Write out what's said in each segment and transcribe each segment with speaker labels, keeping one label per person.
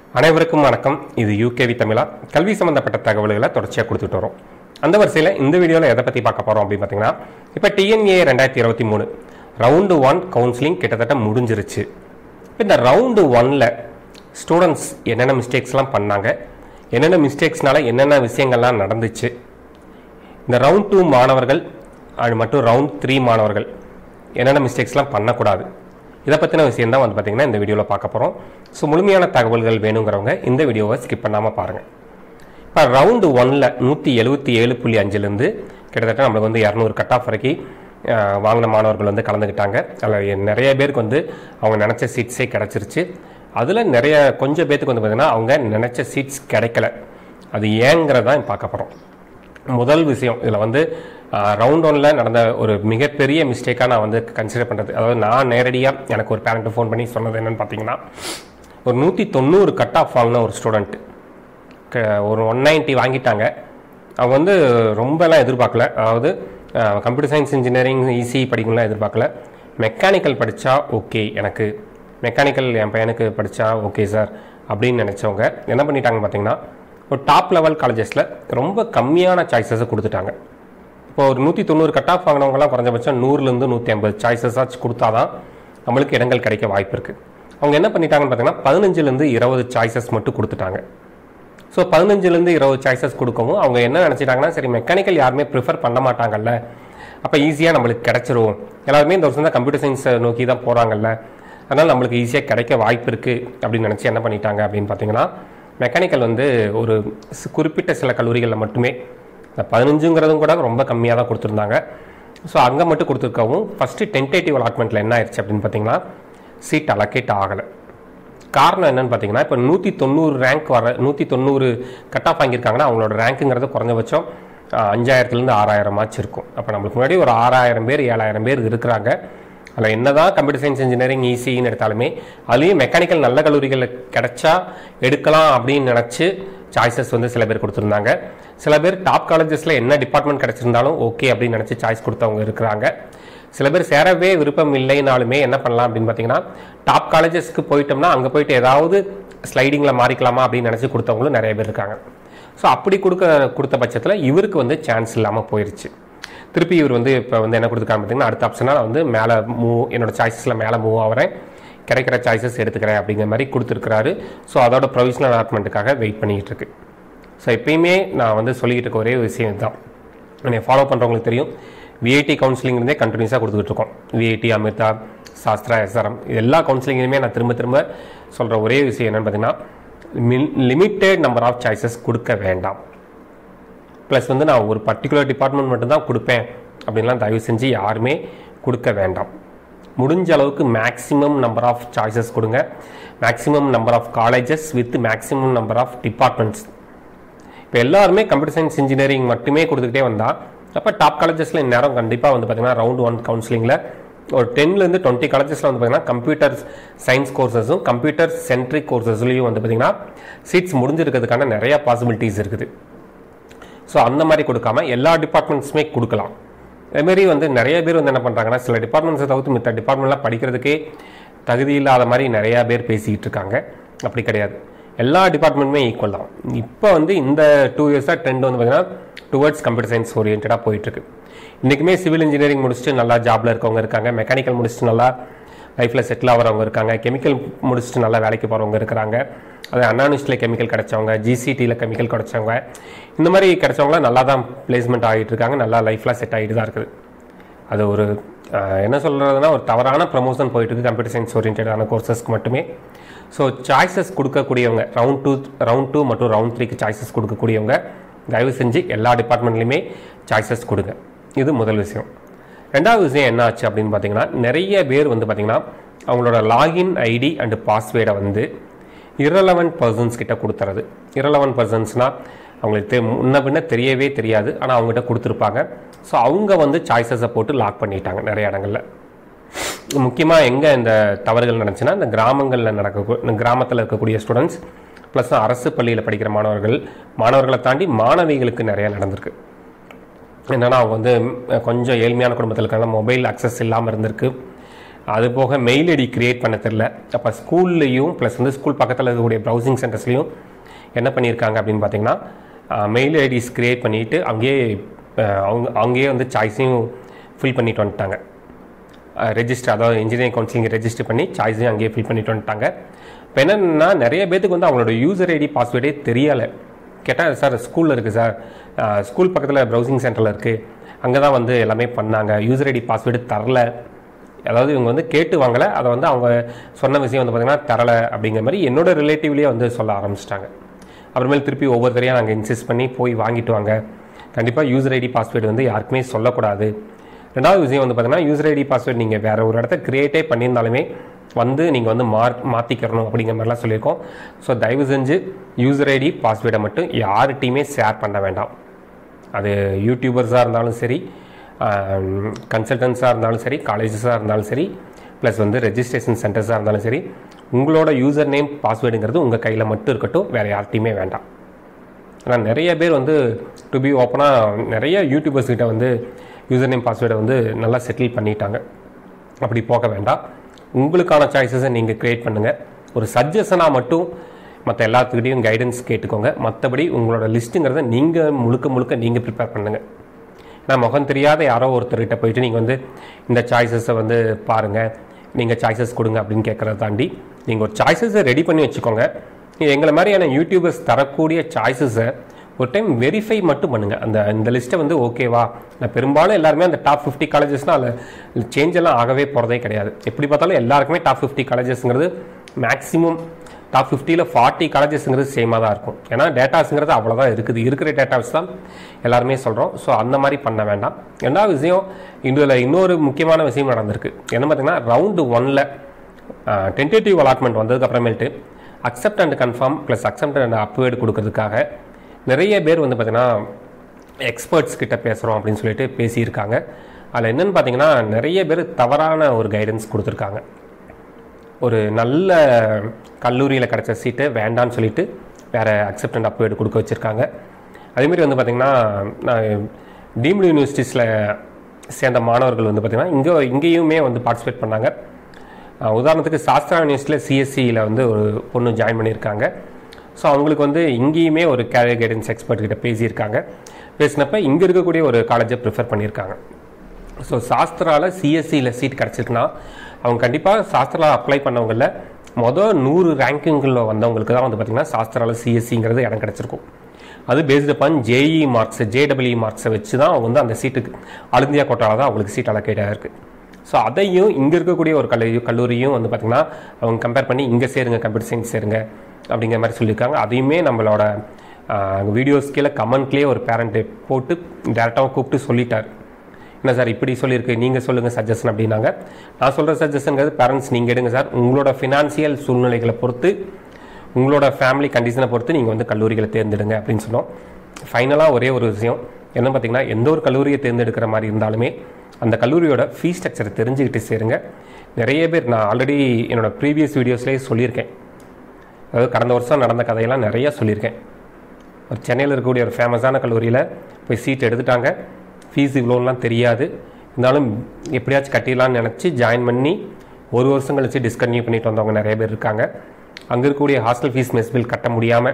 Speaker 1: அனைவருக்கும் வணக்கம் இது யூகேவி தமிழா கல்வி சம்பந்தப்பட்ட தகவல்களை தொடர்ச்சியாக கொடுத்துட்டு வரோம் அந்த வரிசையில் இந்த வீடியோவில் எதை பற்றி பார்க்க போகிறோம் அப்படின்னு பார்த்தீங்கன்னா இப்போ டிஎன்ஏ ரெண்டாயிரத்தி இருபத்தி மூணு ரவுண்டு ஒன் கவுன்சிலிங் கிட்டத்தட்ட முடிஞ்சிருச்சு இப்போ இந்த ரவுண்டு ஒன்ல ஸ்டூடெண்ட்ஸ் என்னென்ன மிஸ்டேக்ஸ்லாம் பண்ணாங்க என்னென்ன மிஸ்டேக்ஸ்னால என்னென்ன விஷயங்கள்லாம் நடந்துச்சு இந்த ரவுண்ட் டூ மாணவர்கள் அது மட்டும் ரவுண்ட் த்ரீ மாணவர்கள் என்னென்ன மிஸ்டேக்ஸ்லாம் பண்ணக்கூடாது இதை பற்றின விஷயம் தான் வந்து பார்த்திங்கன்னா இந்த வீடியோவில் பார்க்க போகிறோம் ஸோ முழுமையான தகவல்கள் வேணுங்கிறவங்க இந்த வீடியோவை ஸ்கிப் பண்ணாமல் பாருங்கள் இப்போ ரவுண்டு ஒன்ல நூற்றி எழுபத்தி ஏழு புள்ளி அஞ்சுலேருந்து கிட்டத்தட்ட நம்மளுக்கு வந்து இரநூறு கட் ஆஃப் வரைக்கும் அஹ், வாங்கின மாணவர்கள் வந்து கலந்துக்கிட்டாங்க அதில் நிறைய பேருக்கு வந்து அவங்க நினச்ச சீட்ஸே கிடச்சிருச்சு அதில் நிறைய கொஞ்சம் பேத்துக்கு வந்து பார்த்திங்கன்னா அவங்க நினச்ச சீட்ஸ் கிடைக்கல அது ஏங்கிறதான் பார்க்க போகிறோம் முதல் விஷயம் இதில் வந்து ரவுண்ட் ஒன்ல நடந்த ஒரு மிகப்பெரிய மிஸ்டேக்காக நான் வந்து கன்சிடர் பண்ணுறது அதாவது நான் நேரடியாக எனக்கு ஒரு பேரண்ட்டு ஃபோன் பண்ணி சொன்னது என்னன்னு பார்த்தீங்கன்னா ஒரு நூற்றி தொண்ணூறு கட் ஆஃப் வாங்கின ஒரு ஸ்டூடெண்ட் ஒரு ஒன் நைன்ட்டி வாங்கிட்டாங்க அவங்க வந்து ரொம்பலாம் எதிர்பார்க்கல அதாவது கம்ப்யூட்டர் சயின்ஸ் இன்ஜினியரிங் ஈஸி படிக்கணும்லாம் எதிர்பார்க்கல மெக்கானிக்கல் படித்தா ஓகே எனக்கு மெக்கானிக்கல் என் பையனுக்கு படித்தா ஓகே சார் அப்படின்னு நினச்சவங்க என்ன பண்ணிட்டாங்கன்னு பார்த்தீங்கன்னா ஒரு டாப் லெவல் காலேஜஸில் ரொம்ப கம்மியான சாய்ஸஸை கொடுத்துட்டாங்க இப்போ ஒரு நூற்றி தொண்ணூறு கட் ஆஃப் வாங்கினவங்கலாம் குறைஞ்சபட்சம் நூறுலேருந்து நூற்றி ஐம்பது சாய்ஸஸாச்சும் கொடுத்தாதான் நம்மளுக்கு இடங்கள் கிடைக்க வாய்ப்பு இருக்குது அவங்க என்ன பண்ணிட்டாங்கன்னு பார்த்தீங்கன்னா பதினஞ்சுலேருந்து இருபது சாய்ஸஸ் மட்டும் கொடுத்துட்டாங்க ஸோ பதினஞ்சுலேருந்து இருபது சாய்ஸஸ் கொடுக்கவும் அவங்க என்ன நினச்சிட்டாங்கன்னா சரி மெக்கானிக்கல் யாருமே ப்ரிஃபர் பண்ண மாட்டாங்கல்ல அப்போ ஈஸியாக நம்மளுக்கு கிடைச்சிரும் எல்லாருமே இந்த வருஷம் தான் கம்ப்யூட்டர் சயின்ஸை நோக்கி தான் போகிறாங்கல்ல அதனால் நம்மளுக்கு ஈஸியாக கிடைக்க வாய்ப்பு இருக்குது அப்படின்னு நினச்சி என்ன பண்ணிட்டாங்க அப்படின்னு பார்த்தீங்கன்னா மெக்கானிக்கல் வந்து ஒரு சி- குறிப்பிட்ட சில கல்லூரிகளில் மட்டுமே இந்த பதினஞ்சுங்கிறதும் கூட ரொம்ப கம்மியாக தான் கொடுத்துருந்தாங்க ஸோ அங்கே மட்டும் கொடுத்துருக்கவும் ஃபஸ்ட்டு டென்டேட்டிவ் அலாட்மெண்ட்டில் என்ன ஆயிடுச்சு அப்படின்னு பார்த்தீங்கன்னா சீட் அலோகேட் ஆகலை காரணம் என்னன்னு பார்த்தீங்கன்னா இப்போ நூற்றி தொண்ணூறு ரேங்க் வர நூற்றி தொண்ணூறு கட் ஆஃப் வாங்கியிருக்காங்கன்னா அவங்களோட ரேங்க்குங்கிறது குறைஞ்சபட்சம் அஹ், அஞ்சாயிரத்துலேருந்து ஆறாயிரம் ஆச்சு இருக்கும் அப்போ நம்மளுக்கு முன்னாடி ஒரு ஆறாயிரம் பேர் ஏழாயிரம் பேர் இருக்கிறாங்க அதில் என்னதான் கம்ப்யூட்டர் சயின்ஸ் இன்ஜினியரிங் ஈஸின்னு எடுத்தாலுமே அதுலேயும் மெக்கானிக்கல் நல்ல கல்லூரிகளில் கிடைச்சா எடுக்கலாம் அப்படின்னு நினச்சி சாய்ஸஸ் வந்து சில பேர் கொடுத்துருந்தாங்க சில பேர் டாப் காலேஜஸில் என்ன டிபார்ட்மெண்ட் கிடைச்சிருந்தாலும் ஓகே அப்படின்னு நினச்சி சாய்ஸ் கொடுத்தவங்க இருக்கிறாங்க சில பேர் சேரவே விருப்பம் இல்லைனாலுமே என்ன பண்ணலாம் அப்படின்னு பார்த்தீங்கன்னா டாப் காலேஜஸ்க்கு போயிட்டோம்னா அங்கே போயிட்டு ஏதாவது ஸ்லைடிங்கில் மாறிக்கலாமா அப்படின்னு நினச்சி கொடுத்தவங்களும் நிறைய பேர் இருக்காங்க ஸோ அப்படி கொடுக்க கொடுத்த பட்சத்தில் இவருக்கு வந்து சான்ஸ் இல்லாமல் போயிருச்சு திருப்பி இவர் வந்து இப்போ வந்து என்ன கொடுத்துருக்காங்க பார்த்தீங்கன்னா அடுத்த ஆப்ஷனாக நான் வந்து மேலே மூவ் என்னோட சாய்ஸஸில் மேலே மூவ் ஆகிறேன் கிடைக்கிற சாய்ஸஸ் எடுத்துக்கிறேன் அப்படிங்கிற மாதிரி கொடுத்துருக்காரு ஸோ அதோட ப்ரொவிஷனல் அலாட்மெண்ட்டுக்காக வெயிட் பண்ணிக்கிட்டு இருக்கு ஸோ எப்பயுமே நான் வந்து சொல்லிக்கிட்டு இருக்க ஒரே விஷயம் இதுதான் என்னை ஃபாலோ பண்ணுறவங்களுக்கு தெரியும் விஐடி கவுன்சிலிங் இருந்தே கண்டினியூஸாக கொடுத்துக்கிட்டு இருக்கோம் விஐடி அமிர்தா சாஸ்திரா எஸ்ஆர்எம் இது எல்லா கவுன்சிலிங்லையுமே நான் திரும்ப திரும்ப சொல்கிற ஒரே விஷயம் என்னன்னு பார்த்தீங்கன்னா லிமிட்டெட் நம்பர் ஆஃப் சாய்ஸஸ் கொடுக்க வேண்டாம் ப்ளஸ் வந்து நான் ஒரு பர்டிகுலர் டிபார்ட்மெண்ட் மட்டும்தான் கொடுப்பேன் அப்படின்லாம் தயவு செஞ்சு யாருமே கொடுக்க வேண்டாம் முடிஞ்ச அளவுக்கு மேக்ஸிமம் நம்பர் ஆஃப் சாய்ஸஸ் கொடுங்க maximum number of colleges with maximum number of departments இப்போ எல்லாருமே கம்ப்யூட்டர் சயின்ஸ் இன்ஜினியரிங் மட்டுமே கொடுத்துக்கிட்டே வந்தால் அப்போ டாப் காலேஜஸில் இந்நேரம் கண்டிப்பாக வந்து பார்த்தீங்கன்னா ரவுண்ட் ஒன் கவுன்சிலிங்கில் ஒரு டென்லேருந்து டுவெண்ட்டி காலேஜஸில் வந்து பார்த்தீங்கன்னா கம்ப்யூட்டர் சயின்ஸ் கோர்சஸும் கம்ப்யூட்டர் சென்ட்ரிக் கோர்சஸ்லையும் வந்து பார்த்தீங்கன்னா சீட்ஸ் முடிஞ்சிருக்கிறதுக்கான நிறைய பாசிபிலிட்டிஸ் இருக்குது ஸோ அந்த மாதிரி கொடுக்காம எல்லா டிபார்ட்மெண்ட்ஸுமே கொடுக்கலாம் அதேமாரி வந்து நிறைய பேர் வந்து என்ன பண்ணுறாங்கன்னா சில டிபார்ட்மெண்ட்ஸை தவிர்த்து மித்த டிபார்ட்மெண்ட்லாம் படிக்கிறதுக்கே தகுதி இல்லாத மாதிரி நிறையா பேர் பேசிக்கிட்டு இருக்காங்க அப்படி கிடையாது எல்லா டிபார்ட்மெண்ட்டுமே ஈக்குவல் தான் இப்போ வந்து இந்த டூ இயர்ஸாக ட்ரெண்ட் வந்து பார்த்தீங்கன்னா டுவர்ட்ஸ் கம்ப்யூட்டர் சயின்ஸ் ஓரியன்டாக போயிட்டுருக்கு இன்றைக்குமே சிவில் இன்ஜினியரிங் முடிச்சுட்டு நல்லா ஜாப்ல இருக்கவங்க இருக்காங்க மெக்கானிக்கல் முடிச்சுட்டு நல்லா லைஃப்பில் செட்டில் ஆகிறவங்க இருக்காங்க கெமிக்கல் முடிச்சுட்டு நல்லா வேலைக்கு போகிறவங்க இருக்கிறாங்க அது அன்னானிஸ்டில் கெமிக்கல் கிடைச்சவங்க ஜிசிடியில் கெமிக்கல் கிடைச்சவங்க இந்த மாதிரி கிடைச்சவங்களாம் நல்லா தான் பிளேஸ்மெண்ட் ஆகிட்டு இருக்காங்க நல்லா லைஃப்லாம் செட் ஆகிட்டு தான் இருக்குது அது ஒரு அஹ், என்ன சொல்கிறதுனா ஒரு தவறான ப்ரமோஷன் போயிட்டு இருக்கு கம்ப்யூட்டர் சயின்ஸ் ஓரியன்டான கோர்சஸ்க்கு மட்டுமே ஸோ சாய்ஸஸ் கொடுக்கக்கூடியவங்க ரவுண்ட் டூ ரவுண்ட் டூ மற்றும் ரவுண்ட் த்ரீக்கு சாய்ஸஸ் கொடுக்கக்கூடியவங்க தயவு செஞ்சு எல்லா டிபார்ட்மெண்ட்லையுமே சாய்ஸஸ் கொடுங்க இது முதல் விஷயம் ரெண்டாவது விஷயம் என்ன ஆச்சு அப்படின்னு பார்த்தீங்கன்னா நிறைய பேர் வந்து பார்த்தீங்கன்னா அவங்களோட லாகின் ஐடி அண்டு பாஸ்வேர்டை வந்து இரலவெண்ட் பர்சன்ஸ் கிட்ட கொடுத்துறது இரலவெண்ட் பர்சன்ஸ்னால் அவங்களுக்கு தெ- முன்ன பின்ன தெரியவே தெரியாது ஆனால் அவங்ககிட்ட கொடுத்துருப்பாங்க ஸோ அவங்க வந்து சாய்ஸஸை போட்டு லாக் பண்ணிட்டாங்க நிறைய இடங்களில் முக்கியமாக எங்கே இந்த தவறுகள் நடந்துச்சுன்னா இந்த கிராமங்களில் நடக்க கிராமத்தில் இருக்கக்கூடிய ஸ்டூடெண்ட்ஸ் ப்ளஸ் அரசு பள்ளியில் படிக்கிற மாணவர்கள் மாணவர்களை தாண்டி மாணவிகளுக்கு நிறைய நடந்திருக்கு என்னன்னா அவங்க வந்து ம், கொஞ்சம் ஏழ்மையான குடும்பத்தில் இருக்காங்க மொபைல் அக்சஸ் இல்லாமல் இருந்திருக்கு அது போக மெயில் ஐடி கிரியேட் பண்ண தெரில அப்போ ஸ்கூல்லையும் ப்ளஸ் வந்து ஸ்கூல் பக்கத்தில் இருக்கக்கூடிய ப்ரௌசிங் சென்டர்ஸ்லையும் என்ன பண்ணியிருக்காங்க அப்படின்னு பார்த்தீங்கன்னா மெயில் ஐடிஸ் கிரியேட் பண்ணிவிட்டு அங்கேயே அஹ், அவங்க அங்கேயே வந்து சாய்ஸையும் ஃபில் பண்ணிட்டு வந்துட்டாங்க ரெஜிஸ்டர் அதாவது இன்ஜினியரிங் கவுன்சிலிங் ரெஜிஸ்டர் பண்ணி சாய்ஸையும் அங்கேயே ஃபில் பண்ணிட்டு வந்துட்டாங்க இப்போ என்னென்னா நிறைய பேத்துக்கு வந்து அவங்களோட யூசர் ஐடி பாஸ்வேர்டே தெரியலை கேட்டால் சார் ஸ்கூலில் இருக்குது சார் ஸ்கூல் பக்கத்தில் ப்ரௌசிங் சென்டரில் இருக்குது அங்கே தான் வந்து எல்லாமே பண்ணாங்க யூசர் ஐடி பாஸ்வேர்டு தரல அதாவது இவங்க வந்து கேட்டு வாங்கலை அதை வந்து அவங்க சொன்ன விஷயம் வந்து பார்த்திங்கன்னா தரலை அப்படிங்கிற மாதிரி என்னோட ரிலேட்டிவ்லேயே வந்து சொல்ல ஆரம்பிச்சிட்டாங்க அப்புறமேல் திருப்பி ஒவ்வொருத்தரையும் நாங்கள் இன்சிஸ்ட் பண்ணி போய் வாங்கிட்டு வாங்க கண்டிப்பாக யூசர் ஐடி பாஸ்வேர்டு வந்து யாருக்குமே சொல்லக்கூடாது ரெண்டாவது விஷயம் வந்து பார்த்தீங்கன்னா யூசர் ஐடி பாஸ்வேர்டு நீங்கள் வேறு ஒரு இடத்த கிரியேட்டே பண்ணியிருந்தாலுமே வந்து நீங்கள் வந்து மா மாற்றிக்கிறணும் அப்படிங்கிற மாதிரிலாம் சொல்லியிருக்கோம் ஸோ தயவு செஞ்சு யூசர் ஐடி பாஸ்வேர்டை மட்டும் யார்கிட்டையுமே ஷேர் பண்ண வேண்டாம் அது யூடியூபர்ஸாக இருந்தாலும் சரி கன்சல்டன்ஸாக இருந்தாலும் சரி காலேஜஸாக இருந்தாலும் சரி ப்ளஸ் வந்து ரெஜிஸ்ட்ரேஷன் சென்டர்ஸாக இருந்தாலும் சரி உங்களோட யூசர் நேம் பாஸ்வேர்டுங்கிறது உங்கள் கையில் மட்டும் இருக்கட்டும் வேறு யார்கிட்டையுமே வேண்டாம் ஆனால் நிறைய பேர் வந்து டு பி ஓப்பனாக நிறைய யூடியூபர்ஸ் கிட்ட வந்து யூசர் நேம் பாஸ்வேர்டை வந்து நல்லா செட்டில் பண்ணிட்டாங்க அப்படி போக வேண்டாம் உங்களுக்கான சாய்ஸஸை நீங்கள் க்ரியேட் பண்ணுங்கள் ஒரு சஜஷனாக மட்டும் மற்ற எல்லாத்துக்கிட்டையும் கைடன்ஸ் கேட்டுக்கோங்க மற்றபடி உங்களோட லிஸ்ட்டுங்கிறத நீங்கள் முழுக்க முழுக்க நீங்கள் ப்ரிப்பேர் பண்ணுங்கள் நான் முகம் தெரியாத யாரோ ஒருத்தர்கிட்ட போயிட்டு நீங்கள் வந்து இந்த சாய்ஸஸை வந்து பாருங்கள் நீங்கள் சாய்ஸஸ் கொடுங்க அப்படின்னு கேட்குறத தாண்டி நீங்கள் ஒரு சாய்ஸஸை ரெடி பண்ணி வச்சுக்கோங்க நீங்கள் எங்களை மாதிரியான யூடியூபர்ஸ் தரக்கூடிய சாய்ஸஸை ஒரு டைம் வெரிஃபை மட்டும் பண்ணுங்கள் அந்த இந்த லிஸ்ட்டை வந்து ஓகேவா நான் பெரும்பாலும் எல்லாருமே அந்த டாப் ஃபிஃப்டி காலேஜஸ்னால் அதில் சேஞ்ச் எல்லாம் ஆகவே போகிறதே கிடையாது எப்படி பார்த்தாலும் எல்லாருக்குமே டாப் ஃபிஃப்டி காலேஜஸ்ங்கிறது மேக்ஸிமம் டாப் ஃபிஃப்டியில் ஃபார்ட்டி காலேஜஸ்ங்கிறது சேமாக தான் இருக்கும் ஏன்னா டேட்டாஸுங்கிறது அவ்வளோதான் இருக்குது இருக்கிற டேட்டாஸ் தான் எல்லாருமே சொல்கிறோம் ஸோ அந்த மாதிரி பண்ண வேண்டாம் ரெண்டாவது விஷயம் இதில் இன்னொரு முக்கியமான விஷயம் நடந்திருக்கு என்ன பார்த்தீங்கன்னா ரவுண்டு ஒனில் டென்டேட்டிவ் அலாட்மெண்ட் வந்ததுக்கு அப்புறமேட்டு accept and confirm plus accept and upward கொடுக்கறதுக்காக நிறைய பேர் வந்து பார்த்தீங்கன்னா எக்ஸ்பர்ட்ஸ் கிட்ட பேசுகிறோம் அப்படின்னு சொல்லிட்டு பேசியிருக்காங்க அதில் என்னென்னு பார்த்தீங்கன்னா நிறைய பேர் தவறான ஒரு கைடன்ஸ் கொடுத்துருக்காங்க ஒரு நல்ல கல்லூரியில் கிடச்ச சீட்டை வேண்டான்னு சொல்லிட்டு வேறு அக்செப்ட் அண்ட் அப்வேர்டு கொடுக்க வச்சுருக்காங்க அதேமாரி வந்து பார்த்திங்கன்னா நான் டீம்டு யூனிவர்சிட்டிஸில் சேர்ந்த மாணவர்கள் வந்து பார்த்திங்கன்னா இங்கே இங்கேயுமே வந்து பார்ட்டிசிபேட் பண்ணாங்க அஹ் உதாரணத்துக்கு சாஸ்திரா யூனிவர்சிட்டியில் சிஎஸ்சியில் வந்து ஒரு பொண்ணு ஜாயின் பண்ணியிருக்காங்க ஸோ அவங்களுக்கு வந்து இங்கேயுமே ஒரு கேரியர் கைடன்ஸ் எக்ஸ்பர்ட் கிட்ட பேசியிருக்காங்க பேசினப்ப இங்கே இருக்கக்கூடிய ஒரு காலேஜை ப்ரிஃபர் பண்ணியிருக்காங்க ஸோ சாஸ்திராவில் சிஎஸ்சியில் சீட் கிடச்சிருக்குன்னா அவங்க கண்டிப்பாக சாஸ்திராவில் அப்ளை பண்ணவங்கள மொதல் நூறு ரேங்கிங்கில் வந்தவங்களுக்கு தான் வந்து பார்த்திங்கன்னா சாஸ்திராவில் சிஎஸ்சிங்கிறது இடம் கிடச்சிருக்கும் அது பேஸ்டு அப்பான் ஜேஇ மார்க்ஸ் ஜேடபிள்இ மார்க்ஸை வச்சு தான் அவங்க வந்து அந்த சீட்டுக்கு ஆல் இந்தியா கோட்டாவில் தான் அவங்களுக்கு சீட் அலோகேட்டாக இருக்குது ஸோ அதையும் இங்கே இருக்கக்கூடிய ஒரு கல்லூரி கல்லூரியும் வந்து பார்த்திங்கன்னா அவங்க கம்பேர் பண்ணி இங்கே சேருங்க கம்ப்யூட்டர் சயின்ஸ் சேருங்க அப்படிங்கிற மாதிரி சொல்லியிருக்காங்க அதையுமே நம்மளோட வீடியோஸ் கீழே கமெண்ட்லேயே ஒரு பேரண்ட்டு போட்டு டேரெக்டாக கூப்பிட்டு சொல்லிட்டார் என்ன சார் இப்படி சொல்லியிருக்கு நீங்கள் சொல்லுங்கள் சஜஷன் அப்படின்னாங்க நான் சொல்கிற சஜஷனுங்கிறது பேரண்ட்ஸ் நீங்கள் எடுங்க சார் உங்களோட ஃபினான்சியல் சூழ்நிலைகளை பொறுத்து உங்களோட ஃபேமிலி கண்டிஷனை பொறுத்து நீங்கள் வந்து கல்லூரிகளை தேர்ந்தெடுங்க அப்படின்னு சொன்னோம் ஃபைனலாக ஒரே ஒரு விஷயம் என்ன பார்த்தீங்கன்னா எந்த ஒரு கல்லூரியை தேர்ந்தெடுக்கிற மாதிரி இருந்தாலுமே அந்த கல்லூரியோட ஃபீஸ் ஸ்ட்ரக்சரை தெரிஞ்சுக்கிட்டு சேருங்க நிறைய பேர் நான் ஆல்ரெடி என்னோட ப்ரீவியஸ் வீடியோஸ்லேயே சொல்லியிருக்கேன் அதாவது கடந்த வருஷம் நடந்த கதையெல்லாம் நிறைய சொல்லியிருக்கேன் ஒரு சென்னையில் இருக்கக்கூடிய ஒரு ஃபேமஸான கல்லூரியில் போய் சீட் எடுத்துட்டாங்க ஃபீஸ் இவ்வளோலாம் தெரியாது இருந்தாலும் எப்படியாச்சும் கட்டிடலாம்னு நினச்சி ஜாயின் பண்ணி ஒரு வருஷம் கழிச்சு டிஸ்கன்டினியூ பண்ணிட்டு வந்தவங்க நிறைய பேர் இருக்காங்க அங்கே இருக்கக்கூடிய ஹாஸ்டல் ஃபீஸ் மெஸ் பில் கட்ட முடியாமல்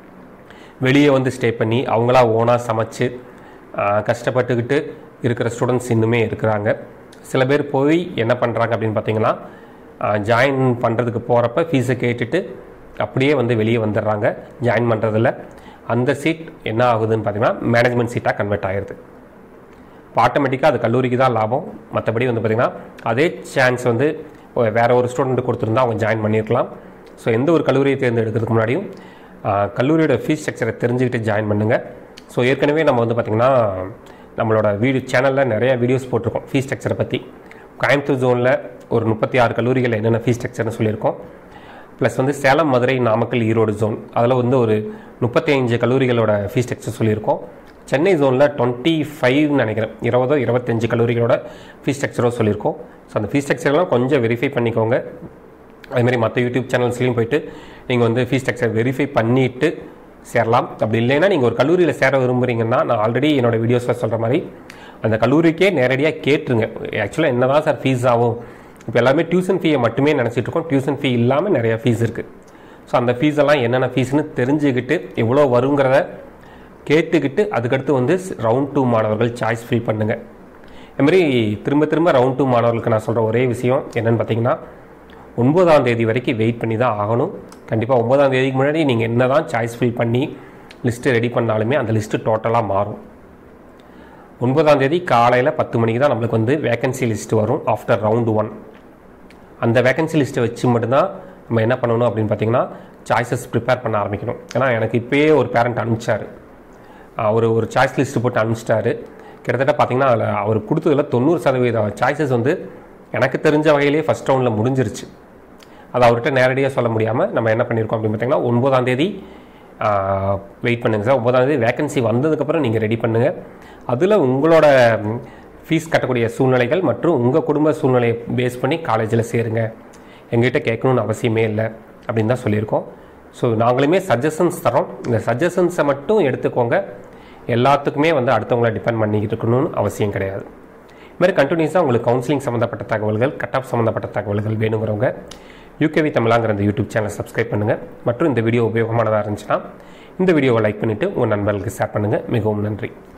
Speaker 1: வெளியே வந்து ஸ்டே பண்ணி அவங்களா ஓனாக சமைச்சு ஆஹ், கஷ்டப்பட்டுக்கிட்டு இருக்கிற ஸ்டூடெண்ட்ஸ் இன்னுமே இருக்கிறாங்க சில பேர் போய் என்ன பண்ணுறாங்க அப்படின்னு பார்த்தீங்கன்னா ஜாயின் பண்ணுறதுக்கு போகிறப்ப ஃபீஸை கேட்டுட்டு அப்படியே வந்து வெளியே வந்துடுறாங்க ஜாயின் பண்ணுறதில்ல அந்த சீட் என்ன ஆகுதுன்னு பார்த்தீங்கன்னா மேனேஜ்மெண்ட் சீட்டாக கன்வெர்ட் ஆயிடுது இப்போ ஆட்டோமேட்டிக்காக அது கல்லூரிக்கு தான் லாபம் மற்றபடி வந்து பார்த்திங்கன்னா அதே சான்ஸ் வந்து ஒ- வேற ஒரு ஸ்டூடெண்ட் கொடுத்துருந்தா அவங்க ஜாயின் பண்ணியிருக்கலாம் ஸோ எந்த ஒரு கல்லூரியை தேர்ந்தெடுக்கிறதுக்கு முன்னாடியும் ஆஹ், கல்லூரியோட ஃபீஸ் ஸ்ட்ரக்சரை தெரிஞ்சுக்கிட்டு ஜாயின் பண்ணுங்கள் ஸோ ஏற்கனவே நம்ம வந்து பார்த்திங்கன்னா நம்மளோட வீடியோ சேனலில் நிறைய வீடியோஸ் போட்டிருக்கோம் ஃபீஸ் ஸ்ட்ரக்சரை பற்றி கோயம்புத்தூர் ஜோனில் ஒரு முப்பத்தி ஆறு கல்லூரிகள் என்னென்ன ஃபீஸ் ஸ்ட்ரக்சர்னு சொல்லியிருக்கோம் ப்ளஸ் வந்து சேலம் மதுரை நாமக்கல் ஈரோடு ஜோன் அதில் வந்து ஒரு முப்பத்தி அஞ்சு கல்லூரிகளோட ஃபீஸ் ஸ்ட்ரக்சர் சொல்லியிருக்கோம் சென்னை ஜோனில் டுவெண்ட்டி ஃபைவ்னு நினைக்கிறேன் இருபதோ இருபத்தஞ்சு கல்லூரிகளோட ஃபீஸ் ஸ்ட்ரக்சரோ சொல்லியிருக்கோம் ஸோ அந்த ஃபீஸ் ஸ்ட்ரக்சர்லாம் கொஞ்சம் வெரிஃபை பண்ணிக்கோங்க அதேமாதிரி மற்ற யூடியூப் சேனல்ஸ்லையும் போயிட்டு நீங்கள் வந்து ஃபீஸ் ஸ்ட்ரக்சர் வெரிஃபை பண்ணிவிட்டு சேரலாம் அப்படி இல்லைன்னா நீங்கள் ஒரு கல்லூரியில் சேர விரும்புறீங்கன்னா நான் ஆல்ரெடி என்னோட வீடியோஸில் சொல்கிற மாதிரி அந்த கல்லூரிக்கே நேரடியாக கேட்டுருங்க ஆக்சுவலாக என்ன தான் சார் ஃபீஸ் ஆகும் இப்போ எல்லாமே டியூஷன் ஃபீயை மட்டுமே நினச்சிட்டு இருக்கோம் டியூஷன் ஃபீ இல்லாமல் நிறைய ஃபீஸ் இருக்குது ஸோ அந்த ஃபீஸ் எல்லாம் என்னென்ன ஃபீஸ்னு தெரிஞ்சுக்கிட்டு எவ்வளோ வருங்கிறத கேட்டுக்கிட்டு அதுக்கடுத்து வந்து ரவுண்ட் டூ மாணவர்கள் சாய்ஸ் ஃபில் பண்ணுங்கள் இதுமாரி திரும்ப திரும்ப ரவுண்ட் டூ மாணவர்களுக்கு நான் சொல்கிற ஒரே விஷயம் என்னென்னு பார்த்தீங்கன்னா ஒன்பதாம் தேதி வரைக்கும் வெயிட் பண்ணி தான் ஆகணும் கண்டிப்பாக ஒன்பதாம் தேதிக்கு முன்னாடி நீங்கள் என்ன தான் சாய்ஸ் ஃபில் பண்ணி லிஸ்ட்டு ரெடி பண்ணாலுமே அந்த லிஸ்ட்டு டோட்டலாக மாறும் ஒன்பதாம் தேதி காலையில் பத்து மணிக்கு தான் நம்மளுக்கு வந்து வேகன்சி லிஸ்ட் வரும் ஆஃப்டர் ரவுண்டு ஒன் அந்த வேகன்சி லிஸ்ட்டை வச்சு மட்டும்தான் நம்ம என்ன பண்ணணும் அப்படின்னு பார்த்தீங்கன்னா சாய்ஸஸ் ப்ரிப்பேர் பண்ண ஆரம்பிக்கணும் ஏன்னா எனக்கு இப்போயே ஒரு பேரண்ட் அனுப்பிச்சாரு அவர் ஒரு சாய்ஸ் லிஸ்ட் போட்டு அனுப்பிச்சிட்டாரு கிட்டத்தட்ட பார்த்தீங்கன்னா அதில் அவர் கொடுத்ததில் தொண்ணூறு சதவீத சாய்ஸஸ் வந்து எனக்கு தெரிஞ்ச வகையிலேயே ஃபஸ்ட் ரவுண்டில் முடிஞ்சிருச்சு அது அவர்கிட்ட நேரடியாக சொல்ல முடியாமல் நம்ம என்ன பண்ணியிருக்கோம் அப்படின்னு பார்த்தீங்கன்னா ஒன்பதாம் தேதி வெயிட் பண்ணுங்கள் சார் ஒன்பதாம் தேதி வேகன்சி வந்ததுக்கப்புறம் நீங்கள் ரெடி பண்ணுங்கள் அதில் உங்களோட ஃபீஸ் கட்டக்கூடிய சூழ்நிலைகள் மற்றும் உங்கள் குடும்ப சூழ்நிலையை பேஸ் பண்ணி காலேஜில் சேருங்க எங்ககிட்ட கேட்கணும்னு அவசியமே இல்லை அப்படின்னு தான் சொல்லியிருக்கோம் ஸோ நாங்களுமே சஜஷன்ஸ் தரோம் இந்த சஜஷன்ஸை மட்டும் எடுத்துக்கோங்க எல்லாத்துக்குமே வந்து அடுத்தவங்கள டிபெண்ட் பண்ணிக்கிட்டு இருக்கணும்னு அவசியம் கிடையாது இதுமாதிரி கண்டினியூஸாக உங்களுக்கு கவுன்சிலிங் சம்மந்தப்பட்ட தகவல்கள் கட் ஆஃப் சம்மந்தப்பட்ட தகவல்கள் வேணுங்கிறவங்க யூகேவி தமிழாங்கிற இந்த யூடியூப் சேனலை சப்ஸ்கிரைப் பண்ணுங்கள் மற்றும் இந்த வீடியோ உபயோகமானதாக இருந்துச்சுன்னா இந்த வீடியோவை லைக் பண்ணிவிட்டு உங்கள் நண்பர்களுக்கு ஷேர் பண்ணுங்கள் மிகவும் நன்றி